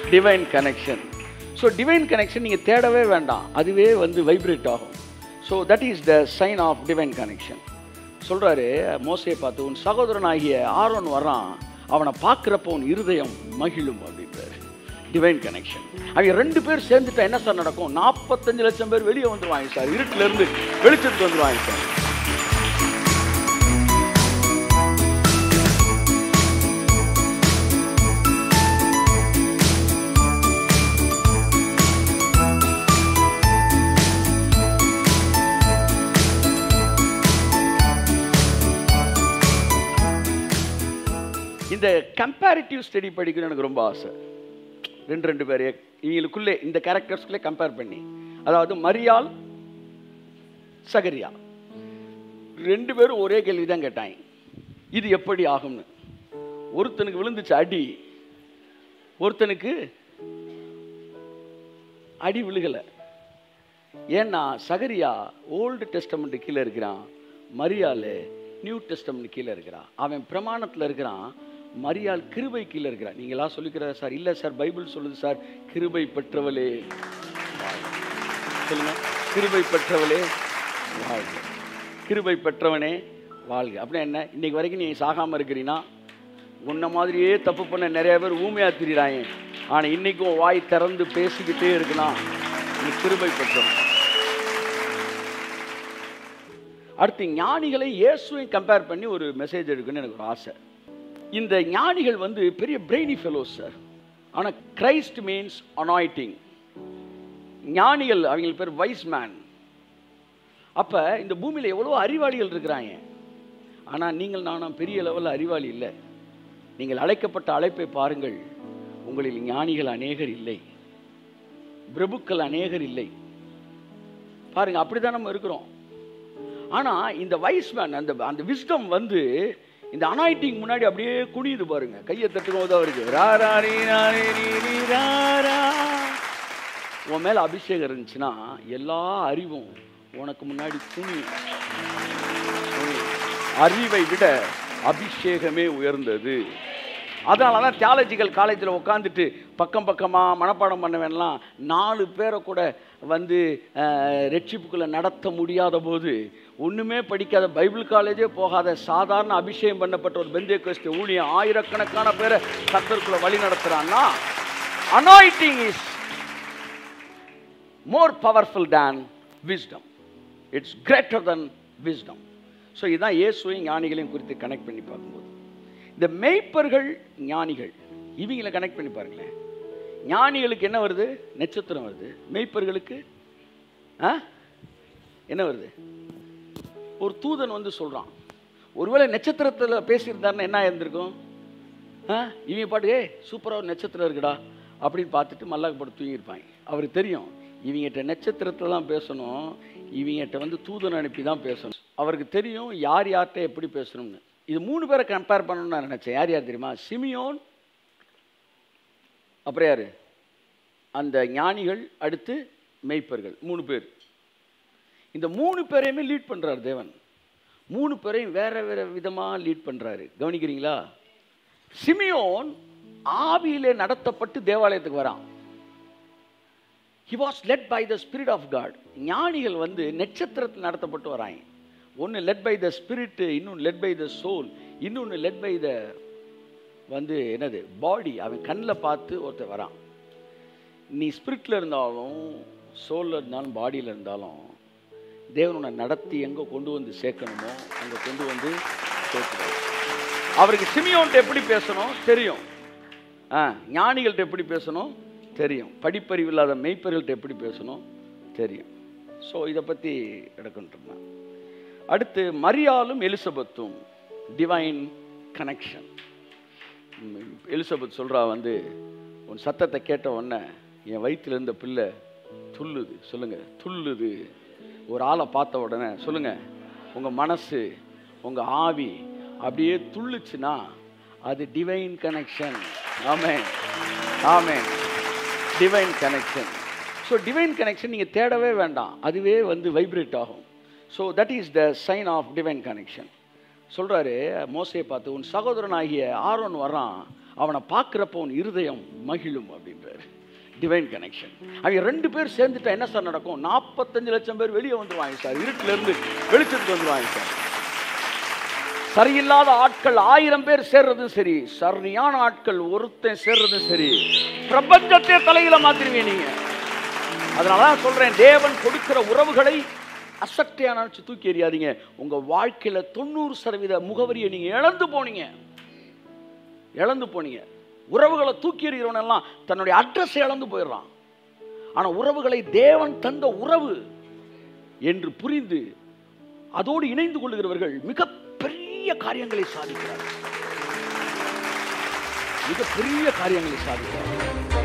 Divine connection so divine connection நீங்கள் தேடவே வேண்டாம் அதுவே வந்து வைப்ரேட் ஆகும் so that is the sign of divine connection சொல்கிறாரு மோசையை பார்த்து உன் சகோதரனாகிய ஆரோன் வர்றான் அவனை பார்க்குறப்ப உன் இருதயம் மகிழும் அப்படின்றாரு டிவைன் கனெக்ஷன் அவங்க ரெண்டு பேர் சேர்ந்துட்டா என்ன சார் நடக்கும் நாற்பத்தஞ்சு லட்சம் பேர் வெளியே வந்துருவாங்க சார் இருட்டுல இருந்து வெளிச்சத்துக்கு வந்துருவாங்க சார் இந்த கம்பேரிட்டிவ் ஸ்டடி படிக்கணும்னு எனக்கு ரொம்ப ஆசை ரெண்டு ரெண்டு பேர் இவங்களுக்குள்ளே இந்த கேரக்டர்ஸ்குள்ளே கம்பேர் பண்ணி அதாவது மரியாள் சகரியா ரெண்டு பேரும் ஒரே கேள்வி தான் கேட்டாங்க இது எப்படி ஆகும்னு ஒருத்தனுக்கு விழுந்துச்சு அடி ஒருத்தனுக்கு அடி விழுகலை ஏன்னா சகரியா ஓல்டு டெஸ்டமெண்ட் கீழே இருக்கிறான் மரியாள் நியூ டெஸ்டமெண்ட் கீழே இருக்கிறான் அவன் பிரமாணத்தில் இருக்கிறான் மரியாள் கிருபை கீழே இருக்கிறான் நீங்களாம் சொல்லிக்கிற சார் இல்லை சார் பைபிள் சொல்லுது சார் கிருபை பெற்றவளே வாழ்க. சொல்லுங்க கிருபை பெற்றவளே வாழ்க கிருபை பெற்றவனே வாழ்க அப்படின்னா என்ன இன்னைக்கு வரைக்கும் நீ சாகாமல் இருக்கிறீன்னா உன்ன மாதிரியே தப்பு பண்ண நிறைய பேர் ஊமையா திரிறாங்க ஆனால் இன்னைக்கும் உன் வாய் திறந்து பேசிக்கிட்டே இருக்கலாம் நீ கிருபை பெற்றவன் அடுத்து ஞானிகளை இயேசுவையும் கம்பேர் பண்ணி ஒரு மெசேஜ் எடுக்கணும்னு எனக்கு ஒரு ஆசை இந்த ஞானிகள் வந்து பெரிய பிரெய்னி ஃபெலோஸ் சார் ஆனால் கிரைஸ்ட் மீன்ஸ் அனாய்டிங் ஞானிகள் அவங்களுக்கு பேர் வைஸ் மேன் அப்போ இந்த பூமியில் எவ்வளோ அறிவாளிகள் இருக்கிறாங்க ஆனால் நீங்கள் நானும் பெரிய லெவலில் அறிவாளி இல்லை நீங்கள் அழைக்கப்பட்ட அழைப்பை பாருங்கள் உங்களில் ஞானிகள் அநேகர் இல்லை பிரபுக்கள் அநேகர் இல்லை பாருங்க அப்படிதான் நம்ம இருக்கிறோம் ஆனா இந்த வைஸ்மேன் அந்த அந்த விஸ்டம் வந்து இந்த அனாயிட்டிங் முன்னாடி அப்படியே குனியுது பாருங்க கையை தட்டும் போது அவருக்கு ரா ரா ரீ ரா ரீ ரீ ரீ ரா ரா. உன் மேல அபிஷேகம் இருந்துச்சுன்னா எல்லா அறிவும் உனக்கு முன்னாடி குனியும் அறிவை விட அபிஷேகமே உயர்ந்தது அதனால தான் தியாலஜிக்கல் காலேஜில் உட்காந்துட்டு பக்கம் பக்கமாக மனப்பாடம் பண்ண வேணலாம் நாலு பேரை கூட வந்து அஹ், ரட்சிப்புக்குள்ளே நடத்த முடியாத போது ஒன்றுமே படிக்காத பைபிள் காலேஜே போகாத சாதாரண அபிஷேகம் பண்ணப்பட்ட ஒரு பெந்தே கிறிஸ்து ஊழியம் ஆயிரக்கணக்கான பேரை கத்தருக்குள்ள வழி நடத்துகிறான்னா anointing is more powerful than wisdom it's greater than wisdom so இதுதான் இயேசுவையும் ஞானிகளையும் குறித்து கனெக்ட் பண்ணி பார்க்கும்போது இந்த மெய்ப்பர்கள் ஞானிகள் இவங்களை கனெக்ட் பண்ணி பாருங்களேன் ஞானிகளுக்கு என்ன வருது நட்சத்திரம் வருது மெய்ப்பர்களுக்கு ஆ என்ன வருது ஒரு தூதன் வந்து சொல்கிறான் ஒருவேளை நட்சத்திரத்தில் பேசியிருந்தாருன்னா என்ன இருந்திருக்கும் ஆ இவங்க பாட்டு ஏய் சூப்பராக ஒரு நட்சத்திரம் இருக்குடா அப்படின்னு பார்த்துட்டு மல்லாக்கு போட்டு தூங்கியிருப்பாங்க அவருக்கு தெரியும் இவங்ககிட்ட நட்சத்திரத்தில் தான் பேசணும் இவங்ககிட்ட வந்து தூதன் அனுப்பி தான் பேசணும் அவருக்கு தெரியும் யார் யார்கிட்ட எப்படி பேசணும்னு இது மூணு பேரை கம்பேர் பண்ணணும்னு நான் நினச்சேன் யார் யார் தெரியுமா சிமியோன் அப்புறம் யார் அந்த ஞானிகள் அடுத்து மெய்ப்பர்கள் மூணு பேர் இந்த மூணு பேரையுமே லீட் பண்ணுறாரு தேவன் மூணு பேரையும் வேற வேற விதமாக லீட் பண்ணுறாரு கவனிக்கிறீங்களா சிமியோன் ஆவியிலே நடத்தப்பட்டு தேவாலயத்துக்கு வரான் he was led by the spirit of God ஞானிகள் வந்து நட்சத்திரத்தில் நடத்தப்பட்டு வராங்க ஒன்று லெட் பை த ஸ்பிரிட் இன்னொன்று லெட் பை த சோல் இன்னொன்று லெட் பை த வந்து என்னது பாடி அவன் கண்ணில் பார்த்து ஒருத்தர் வரான் நீ ஸ்பிரிட்டில் இருந்தாலும் சோலில் இருந்தாலும் பாடியில் இருந்தாலும் தேவன் உன்னை நடத்தி எங்கே கொண்டு வந்து சேர்க்கணுமோ அங்கே கொண்டு வந்து சேர்க்கணும் அவருக்கு சிமியோன்ட்ட எப்படி பேசணும் தெரியும் ஆ ஞானிகள்கிட்ட எப்படி பேசணும் தெரியும் படிப்பறிவு இல்லாத மெய்ப்பர்கள்ட்ட எப்படி பேசணும் தெரியும் ஸோ இதை பற்றி எடுக்கின்றேன் அடுத்து மரியாலும் எலிசபெத்தும் டிவைன் கனெக்ஷன் எலிசபெத் சொல்கிறா வந்து உன் சத்தத்தை கேட்ட உடனே என் வயித்துல இருந்த பிள்ளை துள்ளுது சொல்லுங்க துள்ளுது ஒரு ஆளை பார்த்த உடனே சொல்லுங்க உங்க மனசு உங்க ஆவி அப்படியே துள்ளுச்சுன்னா அது டிவைன் கனெக்ஷன் ஆமே ஆமே divine connection so divine connection நீங்கள் தேடவே வேண்டாம் அதுவே வந்து வைப்ரேட் ஆகும் so that is the sign of divine connection சொல்றாரு மோசையை பார்த்து உன் சகோதரனாகிய ஆரோன் வரான் அவனை பார்க்குறப்ப உன் இருதயம் மகிழும் அப்படின்றாரு டிவைன் கனெக்ஷன் அவங்க ரெண்டு பேர் சேர்ந்துட்டா என்ன சார் நடக்கும் நாற்பத்தஞ்சு லட்சம் பேர் வெளியே வந்துருவாங்க சார் இருட்டுல இருந்து வெளிச்சத்துக்கு வந்துருவாங்க சார் சரியில்லாத ஆட்கள் ஆயிரம் பேர் சேர்றதும் சரி சரியான ஆட்கள் ஒருத்தன் சேர்றதும் சரி பிரபஞ்சத்தை தலையில மாத்திருவீங்க நீங்க அதனால தான் சொல்றேன் தேவன் கொடுக்கிற உறவுகளை அசட்டையா நினைச்சு தூக்கி எறியாதீங்க உங்க வாழ்க்கையில தொண்ணூறு சதவீத முகவரியை நீங்க இழந்து போனீங்க இழந்து போனீங்க உறவுகளை தூக்கி எறிகிறவன் எல்லாம் தன்னுடைய அட்ரஸை இழந்து போயிடுறான் ஆனா உறவுகளை தேவன் தந்த உறவு என்று புரிந்து அதோடு இணைந்து கொள்ளுகிறவர்கள் மிகப்பெரிய காரியங்களை சாதிக்கிறார்கள் மிகப்பெரிய காரியங்களை சாதிக்கிறார்கள்